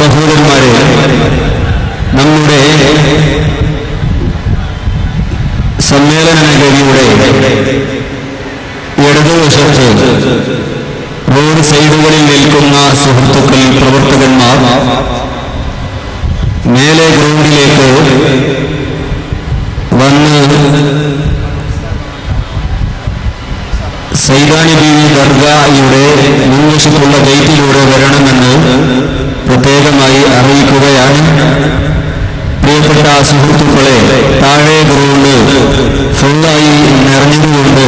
സഹോദരന്മാരെ നമ്മുടെ സമ്മേളന നഗരിയുടെ ഇടതുവശത്ത് റോഡ് സൈഡുകളിൽ നിൽക്കുന്ന സുഹൃത്തുക്കൾ പ്രവർത്തകന്മാർ മേലെ ഗ്രൗണ്ടിലേക്ക് വന്ന് സൈദാനി ബീവി ദർഗയുടെ മുൻവശത്തുള്ള ഗേറ്റിലൂടെ വരണമെന്ന് പ്രത്യേകമായി അറിയിക്കുകയാണ് പ്രിയപ്പെട്ട സുഹൃത്തുക്കളെ താഴെ ഗ്രൗണ്ട് ഫുള്ളായി നിറഞ്ഞതുകൊണ്ട്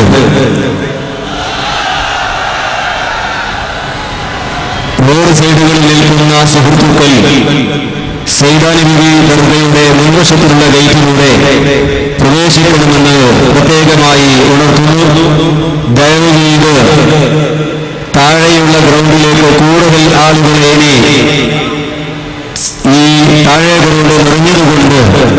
റോഡ് സൈഡുകളിൽ നിൽക്കുന്ന സുഹൃത്തുക്കൾ സൈദാനി ബിബി ദർഗയുടെ മുൻവശത്തുള്ള ഗേറ്റിലൂടെ പ്രവേശിക്കണമെന്ന് പ്രത്യേകമായി ഉണർത്തുന്നു ദയവ് ചെയ്ത് താഴെയുള്ള ഗ്രൗണ്ടിലേക്ക് കൂടുതൽ ആളുകളെ ഇനി ഈ താഴെ ഗ്രൗണ്ട് നിറഞ്ഞതുകൊണ്ട്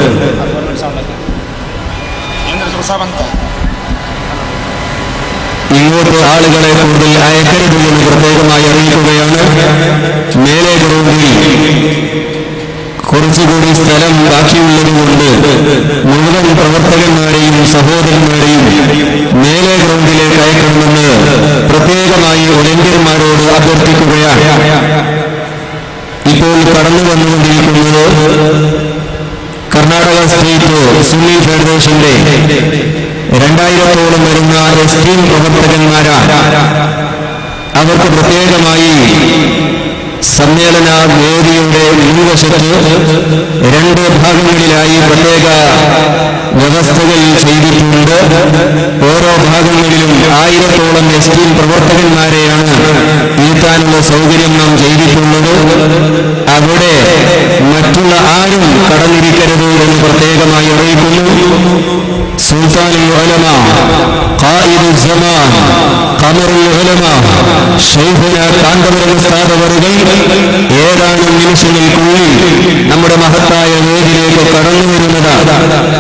ഇങ്ങോട്ട് ആളുകളെ കൂടുതൽ അയക്കരുത് എന്ന് പ്രത്യേകമായി അറിയിക്കുകയാണ് മേലെ ഗ്രൗണ്ടിൽ കുറച്ചുകൂടി സ്ഥലം ബാക്കിയുള്ളതുകൊണ്ട് മുഴുവൻ പ്രവർത്തകന്മാരെയും സഹോദരന്മാരെയും മേലെ ഗ്രൗണ്ടിലേക്ക് അയക്കണമെന്ന് പ്രത്യേകമായി ഒളിമ്പ്യന്മാരോട് അഭ്യർത്ഥിക്കുകയാണ് ഇപ്പോൾ കടന്നു വന്നുകൊണ്ടിരിക്കുന്നത് കർണാടക സ്റ്റേറ്റ് സുന്നി ഫെഡറേഷന്റെ രണ്ടായിരത്തോളം വരുന്ന എസ് ടീം പ്രവർത്തകന്മാരാണ് അവർക്ക് പ്രത്യേകമായി സമ്മേളന വേദിയുടെ മുൻവശത്ത് രണ്ട് ഭാഗങ്ങളിലായി പ്രത്യേക വ്യവസ്ഥകൾ ചെയ്തിട്ടുണ്ട് ഓരോ ഭാഗങ്ങളിലും ആയിരത്തോളം എസ് ടീം പ്രവർത്തകന്മാരെയാണ് ഇരുത്താനുള്ള സൗകര്യം നാം ചെയ്തിട്ടുള്ളത് അവിടെ മറ്റുള്ള ആരും കടന്നിരിക്കരുത് എന്ന് പ്രത്യേകമായി അറിയിക്കുന്നു സുൽത്താനുൽ ഉലമ ഖായിദുൽ സമാൻ ഖമറുൽ ഉലമ ഷെയ്ഖുന കാന്തപുരം സ്ഥാപകരുകൾ ഏതാനും നിമിഷങ്ങൾക്കുള്ളിൽ നമ്മുടെ മഹത്തായ വേദിയിലേക്ക് കടന്നു വരുന്നതാണ്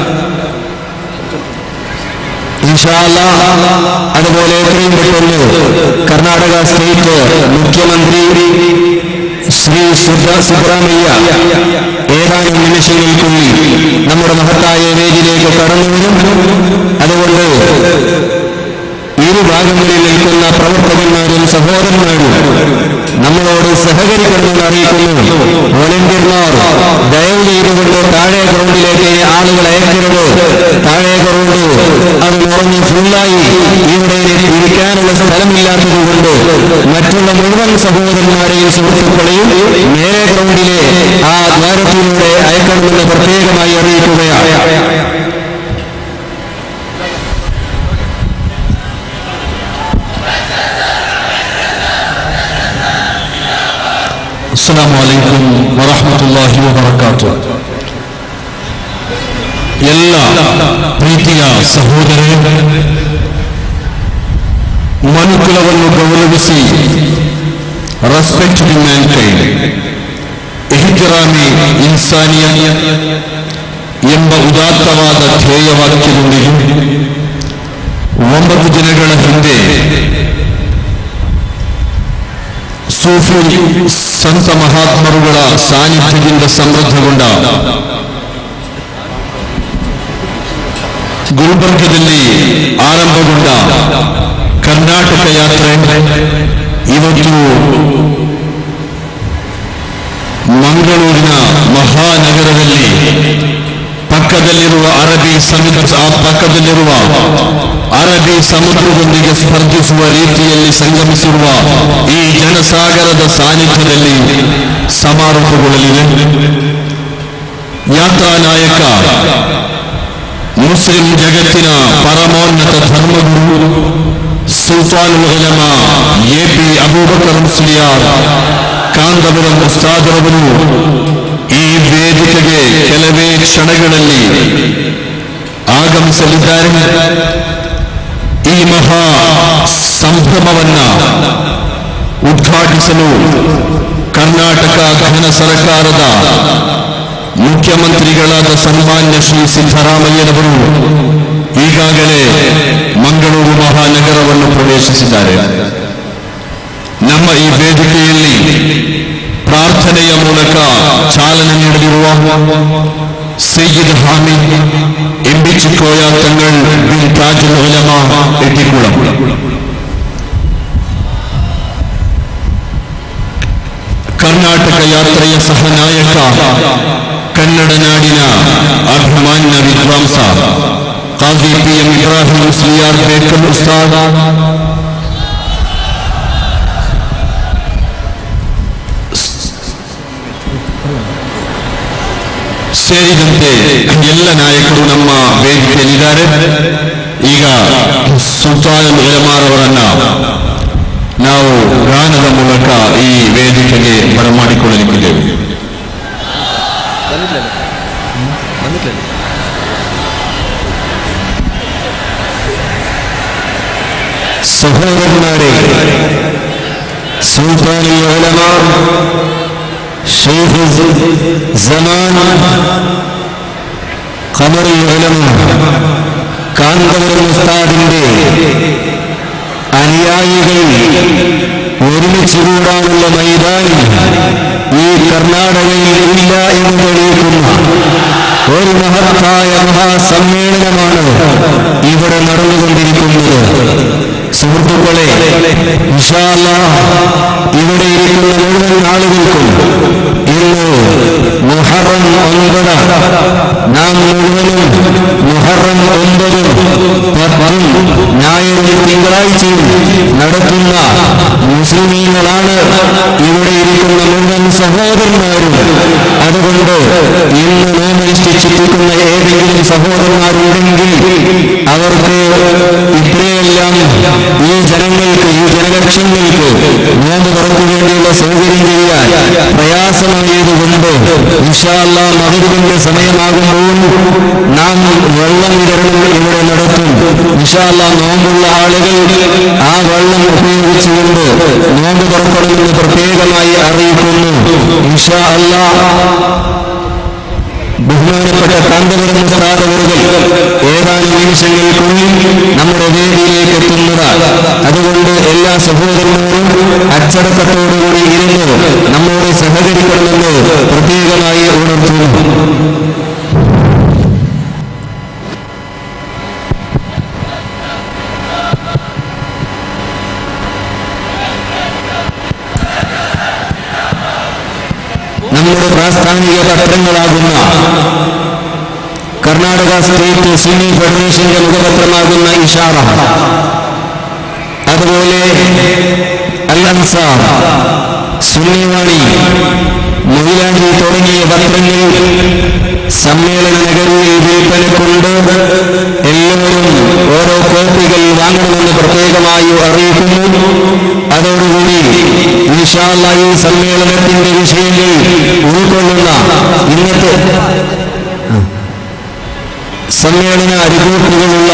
ഇൻഷാല്ല അതുപോലെ എത്രയും പെട്ടെന്ന് കർണാടക സ്റ്റേറ്റ് മുഖ്യമന്ത്രി ശ്രീ സുബ്ര- സിദ്ധരാമയ്യ ഏതാനും നിമിഷങ്ങൾക്കുള്ളിൽ നമ്മുടെ മഹത്തായ വേദിയിലേക്ക് കടന്നു വരും അതുകൊണ്ട് ഇരു ഭാഗങ്ങളിൽ നിൽക്കുന്ന പ്രവർത്തകന്മാരും സഹോദരന്മാരും നമ്മളോട് സഹകരിക്കണമെന്ന് അറിയിക്കുന്നു വോളണ്ടിയർമാർ ദയവ് ചെയ്തുകൊണ്ട് താഴെ ഗ്രൗണ്ടിലേക്ക് ആളുകൾ അയക്കരുത് താഴെ ഗ്രൗണ്ട് അത് നിറഞ്ഞ് ഫുള്ളായി ഇവിടെ ഇരിക്കാനുള്ള സ്ഥലമില്ലാത്തത് കൊണ്ട് മറ്റുള്ള മുഴുവൻ സഹോദരന്മാരെയും സുഹൃത്തുക്കളെയും നേരെ ഗ്രൗണ്ടിലെ ആ ദ്വാരത്തിലൂടെ അയക്കണമെന്ന് പ്രത്യേകമായി അറിയിക്കുകയാണ് السلام عليكم ورحمة الله وبركاته ಎಲ್ಲ ಪ್ರೀತಿಯ ಸಹೋದರರೇ ಮನುಕುಲವನ್ನು ಗೌರವಿಸಿ ರೆಸ್ಪೆಕ್ಟ್ ದಿ ಮ್ಯಾನ್ಕೈಂಡ್ ಎಹಿತರಾಮಿ ಇನ್ಸಾನಿಯ ಎಂಬ ಉದಾತ್ತವಾದ ಧ್ಯೇಯವಾಕ್ಯದೊಂದಿಗೆ ಒಂಬತ್ತು ದಿನಗಳ ಹಿಂದೆ ಸೂಫಿ ಸಂತ ಮಹಾತ್ಮರುಗಳ ಸಾನ್ನಿಧ್ಯದಿಂದ ಸಮೃದ್ಧಗೊಂಡ ಗುಲ್ಬರ್ಗದಲ್ಲಿ ಆರಂಭಗೊಂಡ ಕರ್ನಾಟಕ ಯಾತ್ರೆ ಇವತ್ತು ಮಂಗಳೂರಿನ ಮಹಾನಗರದಲ್ಲಿ ಪಕ್ಕದಲ್ಲಿರುವ ಅರಬ್ಬಿ ಸಮುದ್ರ ಆ ಪಕ್ಕದಲ್ಲಿರುವ ಅರಬ್ಬಿ ಸಮುದ್ರದೊಂದಿಗೆ ಸ್ಪರ್ಧಿಸುವ ರೀತಿಯಲ್ಲಿ ಸಂಗಮಿಸಿರುವ ಈ ಜನಸಾಗರದ ಸಾನ್ನಿಧ್ಯದಲ್ಲಿ ಸಮಾರೋಪಗೊಳ್ಳಲಿದೆ ಯಾತ್ರಾ ನಾಯಕ ಮುಸ್ಲಿಂ ಜಗತ್ತಿನ ಪರಮೋನ್ನತ ಧರ್ಮಗುರು ಸುಲ್ತಾನ್ ಉಲಮ ಎ ಪಿ ಅಬೂಬಕರ್ ಮುಸ್ಲಿಯಾರ್ ಕಾಂದಪುರಂ ಉಸ್ತಾದರವರು ಈ ವೇದಿಕೆಗೆ ಕೆಲವೇ ಕ್ಷಣಗಳಲ್ಲಿ ಆಗಮಿಸಲಿದ್ದಾರೆ ಈ ಮಹಾ ಸಂಭ್ರಮವನ್ನ ಉದ್ಘಾಟಿಸಲು ಕರ್ನಾಟಕ ಘನ ಸರ್ಕಾರದ ಮುಖ್ಯಮಂತ್ರಿಗಳಾದ ಸನ್ಮಾನ್ಯ ಶ್ರೀ ಸಿದ್ದರಾಮಯ್ಯನವರು ಈಗಾಗಲೇ ಮಂಗಳೂರು ಮಹಾನಗರವನ್ನು ಪ್ರವೇಶಿಸಿದ್ದಾರೆ ನಮ್ಮ ಈ ವೇದಿಕೆಯಲ್ಲಿ ಪ್ರಾರ್ಥನೆ ಪ್ರಾರ್ಥನೆಯ ಮೂಲಕ ಚಾಲನೆ ನೀಡಲಿರುವ ಸಯ್ಯದ್ ಹಾಮಿದ್ ಎಂಬಿಚಿಕೋಯ ತಂಗಳ್ ಬಿನ್ ತಾಜುಲ್ ಉಲಮಾ ಎಟ್ಟಿಕುಳಂ ಕರ್ನಾಟಕ ಯಾತ್ರೆಯ ಸಹ ನಾಯಕ ಕನ್ನಡ ನಾಡಿನ ಅಭಿಮಾನ್ಯ ವಿದ್ವಾಂಸ ಕಾಜಿ ಪಿ ಎಂ ಇಬ್ರಾಹಿಂ ಮುಸ್ಲಿಯಾರ್ ಬೇಕಲ್ ಉಸ್ತಾದ್ ಸೇರಿದಂತೆ ಎಲ್ಲ ನಾಯಕರು ನಮ್ಮ ವೇದಿಕೆಯಲ್ಲಿದ್ದಾರೆ ಈಗ ಸುಲ್ತಾನ್ ಉಲಮಾರವರನ್ನ ನಾವು ಗಾನದ ಮೂಲಕ ಈ ವೇದಿಕೆಗೆ ಬರಮಾಡಿಕೊಳ್ಳಲಿಕ್ಕಿದ್ದೇವೆ ಬಂದಿಟ್ಲಲ್ಲ ಬಂದಿಟ್ಲಲ್ಲ സഹോദരന്മാരെ സുൽത്താൻ ഉലമ ഷെയ്ഖ് സമാൻ ഖമർ ഉലമ കാന്തപുരം ഉസ്താദിന്റെ അനുയായികൾ ഒരുമിച്ച് കൂടാനുള്ള മൈതാൻ ഈ കർണാടകയിൽ ഇല്ല എന്ന് തെളിയിക്കുന്ന ഒരു മഹത്തായ മഹാസമ്മേളനമാണ് ഇവിടെ നടന്നുകൊണ്ടിരിക്കുന്നത് സുഹൃത്തുക്കളെ ഇൻഷാ അല്ലാഹ് ഇവിടെ ഇരിക്കുന്ന മുഴുവൻ ആളുകൾക്കും ഇന്ന് മുഹറം ഒൻപത് നാം മുഴുവനും മുഹറം ഒൻപതും പത്തും ഞായറും തിങ്കളാഴ്ചയും നടത്തുന്ന മുസ്ലിമീങ്ങളാണ് ഇവിടെ ഇരിക്കുന്ന മുഴുവൻ സഹോദരന്മാരും അതുകൊണ്ട് ഇന്ന് നോമനുഷ്ഠിച്ചിരിക്കുന്ന ഏതെങ്കിലും സഹോദരന്മാരുണ്ടെങ്കിൽ അവർക്ക് ഇത്രയെല്ലാം ഈ ജനങ്ങൾക്ക് ഈ ജനലക്ഷങ്ങൾക്ക് നോമ്പ് തുറക്കു വേണ്ടിയുള്ള സൗകര്യം ചെയ്യാൻ പ്രയാസമായതുകൊണ്ട് ഇൻഷാല്ല മകരുവിന്റെ സമയമാകുമ്പോൾ നാം വെള്ളം വിതരണം ഇവിടെ നടത്തും ഇൻഷാല്ല നോമ്പുള്ള ആളുകൾ ആ വെള്ളം ഉപയോഗിച്ചുകൊണ്ട് നോമ്പ് തുറക്കണമെന്ന് പ്രത്യേകമായി അറിയിക്കുന്നു ഇൻഷാ അല്ലാ ബഹുമാനപ്പെട്ട കാന്തപുരം സ്ഥാപകരുകൾ ഏതാനും നിമിഷങ്ങൾക്കുള്ളിൽ നമ്മുടെ വേദിയിലേക്ക് എത്തുന്നതാണ് അതുകൊണ്ട് എല്ലാ സഹോദരന്മാരും അച്ചടക്കത്തോടുകൂടി ഇരുന്ന് നമ്മോട് സഹകരിക്കണമെന്ന് പ്രത്യേകമായി ഉണർത്തുന്നു നമ്മുടെ പ്രാസ്ഥാനിക പത്രങ്ങളാകുന്ന കർണാടക സ്റ്റേറ്റ് സുന്നി ഫെഡറേഷന്റെ മുഖപത്രമാകുന്ന ഇഷാറ അതുപോലെ അൽ അൻസാർ സുന്നിവാണി മൊയിലാഞ്ചി തുടങ്ങിയ പത്രങ്ങൾ സമ്മേളന നഗരിയിൽ വിൽപ്പനക്കുണ്ട് എല്ലാവരും ഓരോ കോപ്പികൾ വാങ്ങണമെന്ന് പ്രത്യേകമായി അറിയിക്കുന്നു അതോടുകൂടി ഇൻഷാല്ല ഈ സമ്മേളനത്തിന്റെ വിഷയങ്ങൾ ഉൾക്കൊള്ളുന്ന ഇന്നത്തെ സമ്മേളന റിപ്പോർട്ടുകളുള്ള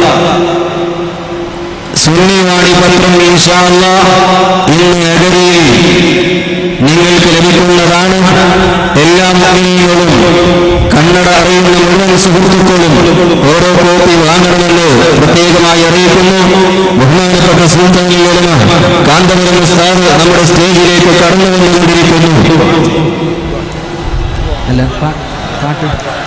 സുന്നിവാണി പത്രം ഇൻഷാല്ല ഇന്ന് നഗരിയിൽ നിങ്ങൾക്ക് ലഭിക്കുന്നതാണ് എല്ലാ മുസ്ലിങ്ങളും കന്നഡ അറിയുന്ന മുഴുവൻ സുഹൃത്തുക്കളും ഓരോ കോപ്പി വാങ്ങണമെന്ന് പ്രത്യേകമായി അറിയിക്കുന്നു ബഹുമാനപ്പെട്ട സുഹൃത്തുക്കളിലുള്ള കാന്തപുരം ഉസ്താദ് നമ്മുടെ സ്റ്റേജിലേക്ക് കടന്നു വന്നുകൊണ്ടിരിക്കുന്നു അല്ല പാ- പാട്ട്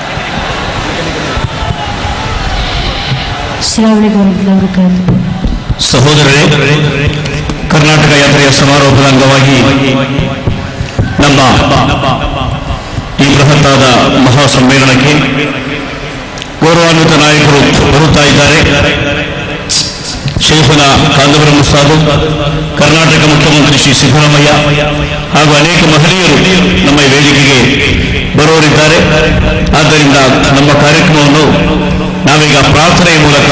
السلام عليكم ورحمة الله وبركاته ಸಹೋದರರೇ ಕರ್ನಾಟಕ ಯಾತ್ರೆಯ ಸಮಾರೋಪದ ಅಂಗವಾಗಿ ನಮ್ಮ ಈ ಬೃಹತ್ತಾದ ಮಹಾ ಸಮ್ಮೇಳನಕ್ಕೆ ಗೌರವಾನ್ವಿತ ನಾಯಕರು ಬರುತ್ತಾ ಇದ್ದಾರೆ ಶೇಖನ ಕಾಂದವರ ಮುಸ್ತಾದು ಕರ್ನಾಟಕ ಮುಖ್ಯಮಂತ್ರಿ ಶ್ರೀ ಸಿದ್ದರಾಮಯ್ಯ ಹಾಗೂ ಅನೇಕ ಮಹನೀಯರು ನಮ್ಮ ಈ ವೇದಿಕೆಗೆ ಬರುವರಿದ್ದಾರೆ ಆದ್ದರಿಂದ ನಮ್ಮ ಕಾರ್ಯಕ್ರಮವನ್ನು ನಾವೀಗ ಪ್ರಾರ್ಥನೆಯ ಮೂಲಕ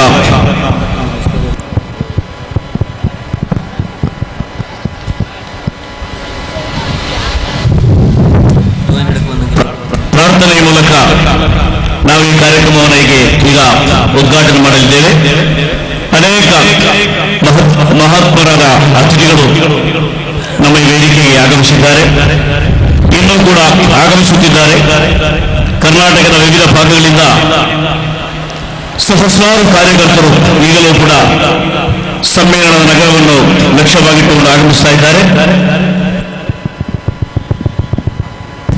ಪ್ರಾರ್ಥನೆಯ ಮೂಲಕ ನಾವು ಈ ಕಾರ್ಯಕ್ರಮವನ್ನು ಹೀಗೆ ಈಗ ಉದ್ಘಾಟನೆ ಮಾಡಲಿದ್ದೇವೆ ಅನೇಕ ಮಹತ್ ಮಹಾತ್ಮರಾದ ಅತಿಥಿಗಳು ನಮ್ಮ ಈ ವೇದಿಕೆಗೆ ಆಗಮಿಸಿದ್ದಾರೆ ಇನ್ನೂ ಕೂಡ ಆಗಮಿಸುತ್ತಿದ್ದಾರೆ ಕರ್ನಾಟಕದ ವಿವಿಧ ಭಾಗಗಳಿಂದ ಸಹಸ್ರಾರು ಕಾರ್ಯಕರ್ತರು ಈಗಲೂ ಕೂಡ ಸಮ್ಮೇಳನದ ನಗರವನ್ನು ಲಕ್ಷ್ಯವಾಗಿಟ್ಟುಕೊಂಡು ಆಗಮಿಸ್ತಾ ಇದ್ದಾರೆ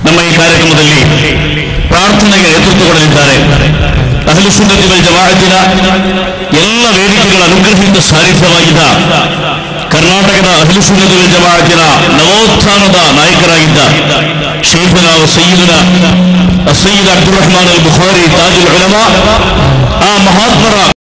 ನಮ್ಮ ಈ ಕಾರ್ಯಕ್ರಮದಲ್ಲಿ ಪ್ರಾರ್ಥನೆಗೆ ನೇತೃತ್ವ ಕೊಡಲಿದ್ದಾರೆ ಅಹಲು ಸುನ್ನತಿ ವಲ್ ಜಮಾಅತಿನ ಎಲ್ಲ ವೇದಿಕೆಗಳ ಅನುಗ್ರಹಿತ ಸಾರಿಥ್ಯವಾಗಿದ್ದ ಕರ್ನಾಟಕದ ಅಹಲು ಸುನ್ನತಿ ವಲ್ ಜಮಾಅತಿನ ನವೋತ್ಥಾನದ ನಾಯಕರಾಗಿದ್ದ ಶೇಖನ ಸಯ್ಯದನ ಸಯ್ಯದ್ ಅಬ್ದುಲ್ ರಹಮಾನ್ ಅಲ್ ಬುಖಾರಿ ತಾಜುಲ್ ಉಲಮಾ ಆ ಮಹಾತ್ಮರ